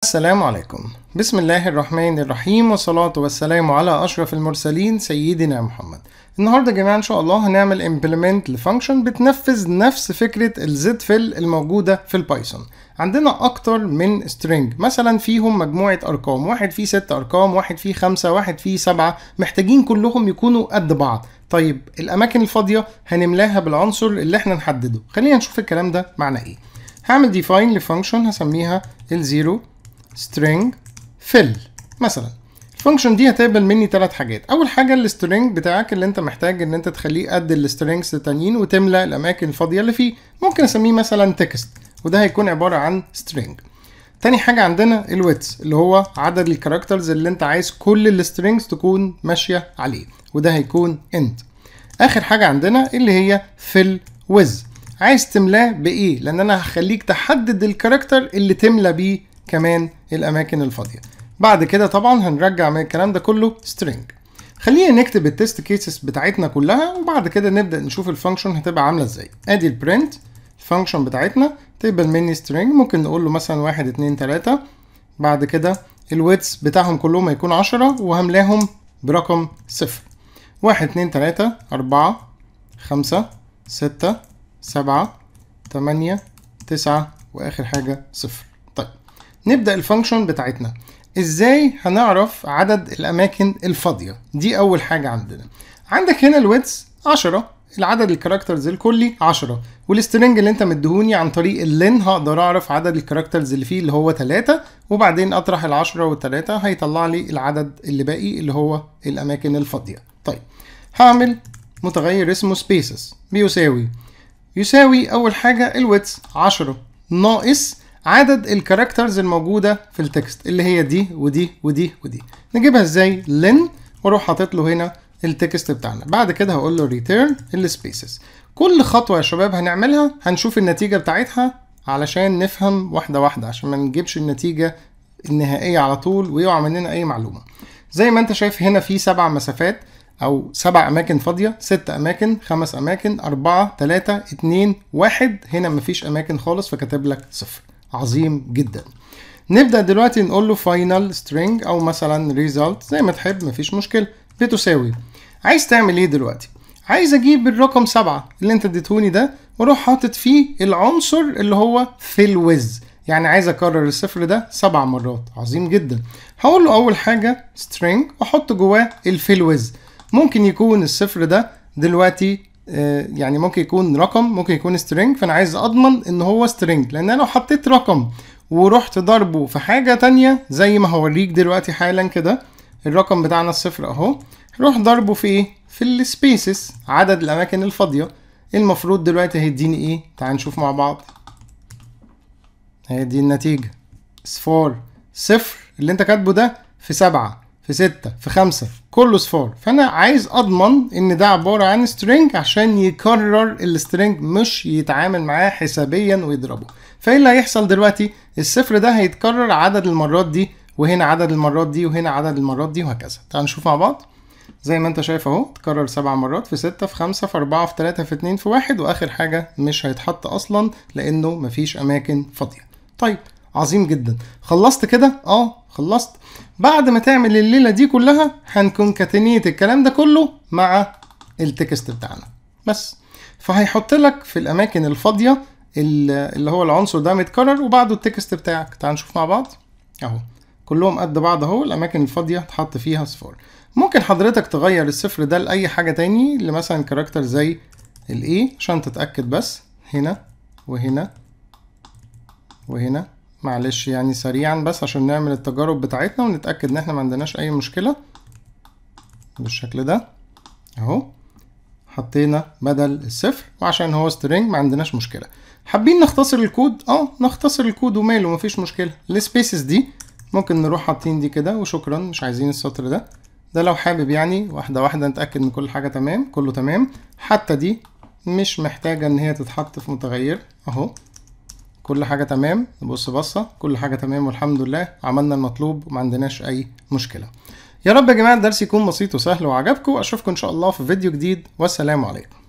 السلام عليكم بسم الله الرحمن الرحيم والصلاة والسلام على أشرف المرسلين سيدنا محمد النهاردة يا جماعة إن شاء الله هنعمل implement لفانكشن بتنفذ نفس فكرة الزد فيل الموجودة في البايثون عندنا أكتر من string مثلا فيهم مجموعة أرقام واحد فيه ست أرقام واحد فيه خمسة واحد فيه سبعة محتاجين كلهم يكونوا قد بعض طيب الأماكن الفاضية هنملاها بالعنصر اللي احنا نحدده خلينا نشوف الكلام ده معناه إيه هعمل define لفانكشن هسميها الزيرو string fill مثلا الفانكشن دي هتقبل مني ثلاث حاجات اول حاجه السترينج بتاعك اللي انت محتاج ان انت تخليه قد السترينجز التانيين وتملى الاماكن الفاضيه اللي فيه ممكن اسميه مثلا تكست وده هيكون عباره عن string تاني حاجة عندنا الويتس اللي هو عدد الكاركترز اللي انت عايز كل السترينجز تكون ماشية عليه وده هيكون end اخر حاجة عندنا اللي هي fill with عايز تملاه بايه لان انا هخليك تحدد الكاركتر اللي تملى بيه كمان الاماكن الفاضيه بعد كده طبعا هنرجع من الكلام ده كله string خلينا نكتب التست كيسز بتاعتنا كلها وبعد كده نبدا نشوف الفانكشن هتبقى عامله ازاي ادي البرنت الفانكشن بتاعتنا تقبل مني string ممكن نقول له مثلا واحد اتنين تلاتة بعد كده الويتس بتاعهم كلهم هيكون عشرة وهملاهم برقم صفر واحد اتنين تلاتة أربعة خمسة ستة سبعة تمانية تسعة وآخر حاجة صفر طيب نبدأ الفانكشن بتاعتنا ازاي هنعرف عدد الاماكن الفاضية دي اول حاجة عندنا عندك هنا الويتس 10 العدد الكاركترز الكلي 10 والسترنج اللي انت مديهوني عن طريق اللين هقدر اعرف عدد الكاركترز اللي فيه اللي هو 3 وبعدين اطرح ال10 وال3 هيطلع لي العدد اللي باقي اللي هو الاماكن الفاضية طيب هعمل متغير اسمه spaces بيساوي يساوي اول حاجة الويتس 10 ناقص عدد الكاركترز الموجوده في التكست اللي هي دي ودي ودي ودي نجيبها ازاي لن واروح حاطط له هنا التكست بتاعنا بعد كده هقول له ريتيرن السبيسز كل خطوه يا شباب هنعملها هنشوف النتيجه بتاعتها علشان نفهم واحده واحده عشان ما نجيبش النتيجه النهائيه على طول ويقع مننا اي معلومه زي ما انت شايف هنا في سبع مسافات او سبع اماكن فاضيه ست اماكن خمس اماكن اربعة تلاتة اتنين واحد هنا مفيش اماكن خالص فكاتب لك صفر عظيم جدا نبدا دلوقتي نقول له final string او مثلا result زي ما تحب مفيش مشكله بتساوي عايز تعمل ايه دلوقتي عايز اجيب الرقم سبعة اللي انت اديتهوني ده واروح حاطط فيه العنصر اللي هو fill with يعني عايز اكرر الصفر ده سبع مرات عظيم جدا هقول له اول حاجه string واحط جواه الفيل with ممكن يكون الصفر ده دلوقتي يعني ممكن يكون رقم ممكن يكون string فانا عايز اضمن ان هو string لان انا لو حطيت رقم ورحت ضربه في حاجة تانية زي ما هوريك دلوقتي حالا كده الرقم بتاعنا الصفر اهو روح ضربه في ايه في السبيسز عدد الاماكن الفاضية المفروض دلوقتي هيديني ايه تعال نشوف مع بعض هيدي النتيجة صفار صفر اللي انت كاتبه ده في سبعة في ستة في خمسة كله صفار فأنا عايز أضمن إن ده عبارة عن string عشان يكرر السترنج مش يتعامل معاه حسابيا ويضربه فإيه اللي هيحصل دلوقتي الصفر ده هيتكرر عدد المرات دي وهنا عدد المرات دي وهنا عدد المرات دي وهكذا تعال نشوف مع بعض زي ما انت شايف اهو اتكرر سبع مرات في ستة في خمسة في أربعة في تلاتة في اتنين في واحد وآخر حاجة مش هيتحط أصلا لأنه مفيش أماكن فاضية طيب عظيم جدا خلصت كده اه خلصت بعد ما تعمل الليله دي كلها هنكونكاتينيت الكلام ده كله مع التكست بتاعنا بس فهيحط لك في الاماكن الفاضيه اللي هو العنصر ده متكرر وبعده التكست بتاعك تعال نشوف مع بعض اهو كلهم قد بعض اهو الاماكن الفاضيه تحط فيها صفار ممكن حضرتك تغير الصفر ده لاي حاجه تاني لمثلا كاركتر زي الاي عشان تتاكد بس هنا وهنا وهنا معلش يعني سريعا بس عشان نعمل التجارب بتاعتنا ونتأكد ان احنا ما عندناش اي مشكلة بالشكل ده اهو حطينا بدل الصفر وعشان هو سترينج ما عندناش مشكلة حابين نختصر الكود اه نختصر الكود وماله مفيش مشكلة السبيسز دي ممكن نروح حاطين دي كده وشكرا مش عايزين السطر ده ده لو حابب يعني واحدة واحدة نتأكد ان كل حاجة تمام كله تمام حتى دي مش محتاجة ان هي تتحط في متغير اهو كل حاجة تمام نبص بصة كل حاجة تمام والحمد لله عملنا المطلوب وما عندناش أي مشكلة يا رب يا جماعة الدرس يكون بسيط وسهل وعجبكم أشوفكم إن شاء الله في فيديو جديد والسلام عليكم